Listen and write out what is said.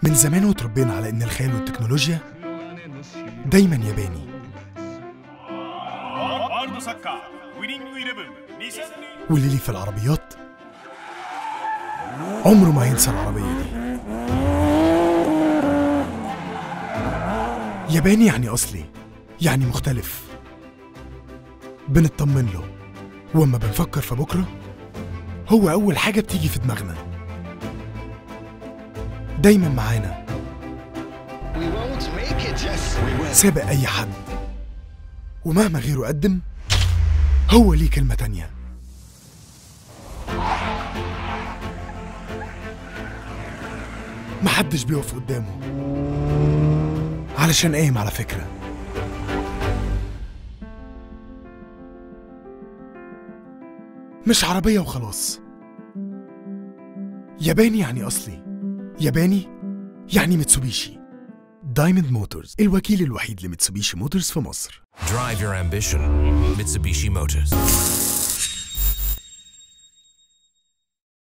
من زمان وتربينا على إن الخيال والتكنولوجيا دايما ياباني ワールドサッカーウィニングイレブン2002 واللي ليه في العربيات عمره ما ينسى العربية دي ياباني يعني أصلي يعني مختلف بنطمن له وأما بنفكر في بكرة هو أول حاجة بتيجي في دماغنا دايما معانا We won't make it. Yes, we will. سابق أي حد ومهما غيره قدم هو ليه كلمة تانية محدش بيقف قدامه علشان قايم على فكرة مش عربية وخلاص ياباني يعني أصلي ياباني يعني متسوبيشي دايموند موتورز الوكيل الوحيد لمتسوبيشي موتورز في مصر Drive your ambition. Mitsubishi Motors.